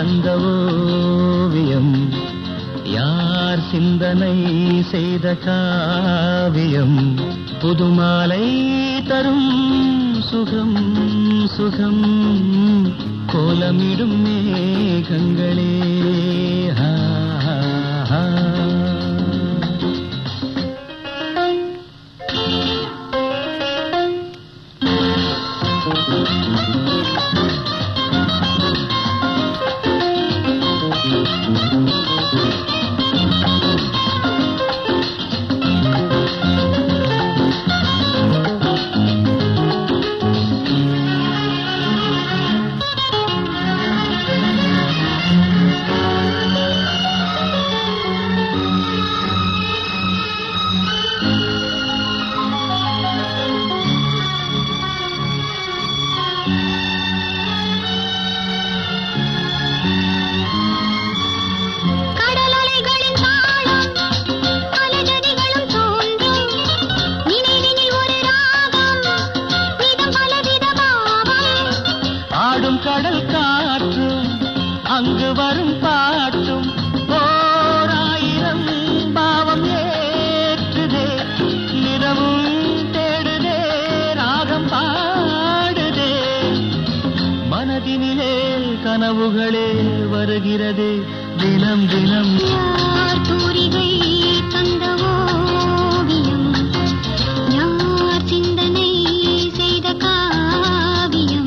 தந்த ஓவியம் யார் சிந்தனை செய்த காவியம் புதுமாலை தரும் சுகம் சுகம் கோலமிடும் மேகங்களே ஆ, ஆ, ஆ. கடலலைகளின் தாளம் அலைநதிகளும் தோன்றும் நினைவினில் ஒரு ராகம் விதம் பலவித பாவம் ஆடும் கடல் காற்றும் அங்கு வரும் பாட்டும் ஓராயிரம் பாவம் ஏற்றுதே நிறமும் தேடுதே ராகம் பாடுதே மனதினிலே கனவுகளே வருகிறதே தினம் தினம் யார் தூரிகை தந்த ஓவியம் யார் சிந்தனை செய்த காவியம்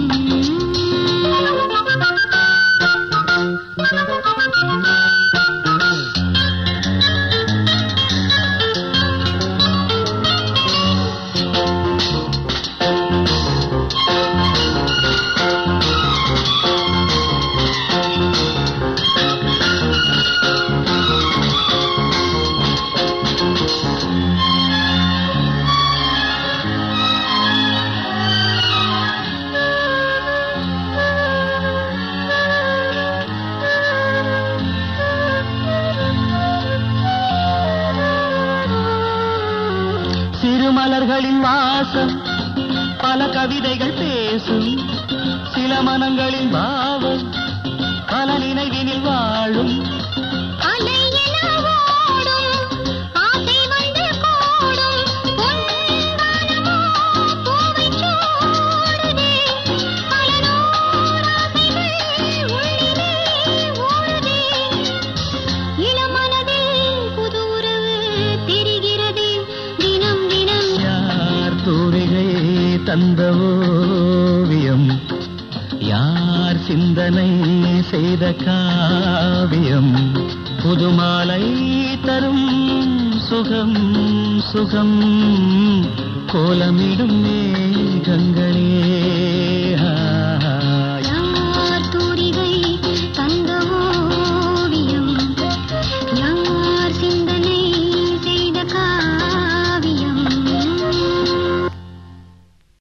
சிறுமலர்களின் வாசம் பல கவிதைகள் பேசும் சில மனங்களின் பாவம் பல நினைவினில் வாழும் அலை என ஓடும் ஆசை வந்து கூடும் பொன்வானமோ பூவைச் சூடுதே பல நூறு ஆசைகள் உள்ளிலே ஓடுதே இளமனதில் புது உறவு தெரிகிறதே தினம் தினம் யார் தூரிகை தந்த ஓவியம் யார் சிந்தனை செய்த காவியம் புதுமாலை தரும் சுகம் சுகம் கோலமிடும் மேகங்களே